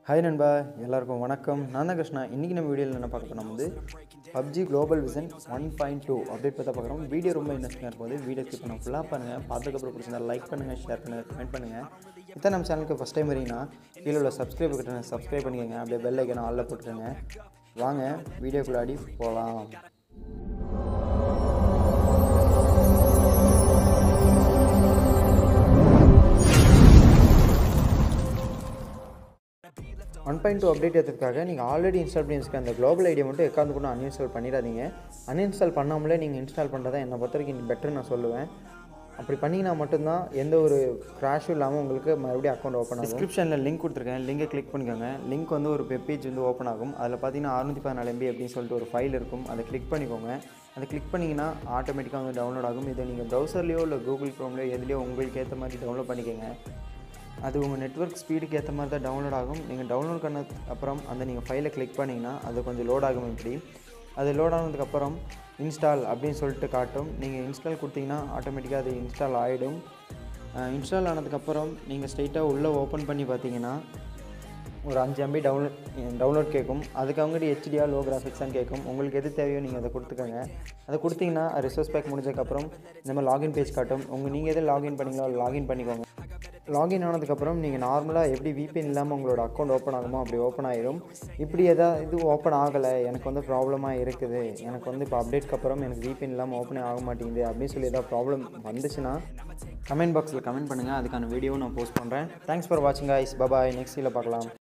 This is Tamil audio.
ஹாய் நண்பா எல்லாருக்கும் வணக்கம் நான் தான் கிருஷ்ணா இன்றைக்கி நம்ம வீடியோவில் என்ன பார்க்க போனால் வந்து PUBG global version one point two update பற்றி பார்க்குறோம் வீடியோ ரொம்ப இன்ட்ரெஸ்டிங்காக இருக்கும்போது வீடியோ ஸ்கிப் பண்ண ஃபுல்லாக பண்ணுங்கள் பார்த்துக்கப்புறம் பிடிச்சிருந்தா லைக் பண்ணுங்கள் ஷேர் பண்ணுங்கள் கமெண்ட் பண்ணுங்கள் இதான் நம்ம சேனலுக்கு ஃபஸ்ட் டைம் வரீங்கன்னா கீழே உள்ள சப்ஸ்கிரைப் கிட்ட சப்ஸ்கிரைப் பண்ணிக்கோங்க அப்படியே பெல் ஐக்கனை ஆளில் போட்டுருங்க வாங்க வீடியோக்குள்ளாடி போகலாம் ஒன் பாயிண்ட் டூ அப்டேட் எடுத்ததுக்காக நீங்கள் ஆல்ரெடி இன்ஸ்டால் பண்ணி வச்சுக்க அந்த குளோபல் ஐடியா மட்டும் எக்காந்து கூட அன்இன்ஸ்டால் பண்ணிடாதீங்க அன்இன்ஸ்டால் பண்ணாமலே நீங்கள் இன்ஸ்டால் பண்ணுறதா என்னை பொறுத்த வரைக்கும் பெட்டர் நான் சொல்லுவேன் அப்படி பண்ணிங்கன்னா மட்டும்தான் எந்த ஒரு க்ராஷும் இல்லாமல் உங்களுக்கு மறுபடியும் அக்கௌண்ட் ஓப்பன் ஆகும் டிஸ்கிரிப்ஷனில் லிங்க் கொடுத்துருக்கேன் லிங்கை கிளிக் பண்ணிக்கோங்க லிங்க் வந்து ஒரு வெப் பேஜ் வந்து ஓப்பன் ஆகும் அதில் பார்த்தீங்கன்னா அறுநூற்றி பதினாலு எம்பி அப்படின்னு சொல்லிட்டு ஒரு ஃபைல் இருக்கும் அதை கிளிக் பண்ணிக்கோங்க அதை கிளிக் பண்ணிங்கன்னா ஆட்டோமேட்டிக்காக வந்து டவுன்லோட் ஆகும் இதை நீங்கள் ப்ரௌசர்லேயோ இல்லை கூகுள் க்ரோம்லையோ எதுலேயோ உங்களுக்கு ஏற்ற மாதிரி டவுன்லோட் பண்ணிக்கோங்க அது உங்கள் நெட்ஒர்க் ஸ்பீடுக்கு ஏற்ற மாதிரி தான் டவுன்லோட் ஆகும் நீங்கள் டவுன்லோட் பண்ண அப்புறம் அந்த நீங்கள் ஃபைலை கிளிக் பண்ணிங்கன்னா அது கொஞ்சம் லோட் ஆகும் இப்படி அது லோட் ஆனதுக்கப்புறம் இன்ஸ்டால் அப்படின்னு சொல்லிட்டு காட்டும் நீங்கள் இன்ஸ்டால் கொடுத்தீங்கன்னா ஆட்டோமேட்டிக்காக அது இன்ஸ்டால் ஆகிடும் இன்ஸ்டால் ஆனதுக்கப்புறம் நீங்கள் ஸ்ட்ரைட்டாக உள்ளே ஓப்பன் பண்ணி பார்த்தீங்கன்னா ஒரு அஞ்சு எம்பி டவுன்லோட் டவுன்லோட் கேட்கும் அதுக்கு அவங்ககிட்ட ஹெச்டிஆர் லோ கிராஃபிக்ஸான்னு கேட்கும் உங்களுக்கு எது தேவையோ நீங்கள் அதை கொடுத்துக்கோங்க அதை கொடுத்தீங்கன்னா ரிசோர்ஸ் பேக் முடிஞ்சதுக்கப்புறம் இந்த மாதிரி லாகின் பேஜ் காட்டும் உங்கள் நீங்கள் எது லாகின் பண்ணீங்களோ லாகின் பண்ணிக்கோங்க லாகின் ஆனதுக்கப்புறம் நீங்கள் நார்மலாக எப்படி விபிஎன் இல்லாமல் உங்களோட அக்கௌண்ட் ஓப்பன் ஆகுமோ அப்படி ஓப்பன் ஆயிடும் இப்படி எதாவது இது ஓப்பன் ஆகலை எனக்கு வந்து ப்ராப்ளமாக இருக்குது எனக்கு வந்து இப்போ அப்டேட்க்கு அப்புறம் எனக்கு விபிஎன் இல்லாமல் ஓப்பனே ஆக மாட்டேங்குது அப்படின்னு சொல்லி ஏதாவது ப்ராப்ளம் வந்துச்சுன்னா கமெண்ட் பாக்ஸில் கமெண்ட் பண்ணுங்கள் அதுக்கான வீடியோவும் நான் போஸ்ட் பண்ணுறேன் தேங்க்ஸ் ஃபார் வாட்சிங் ஐஸ் பபாய் நெக்ஸ்ட் பார்க்கலாம்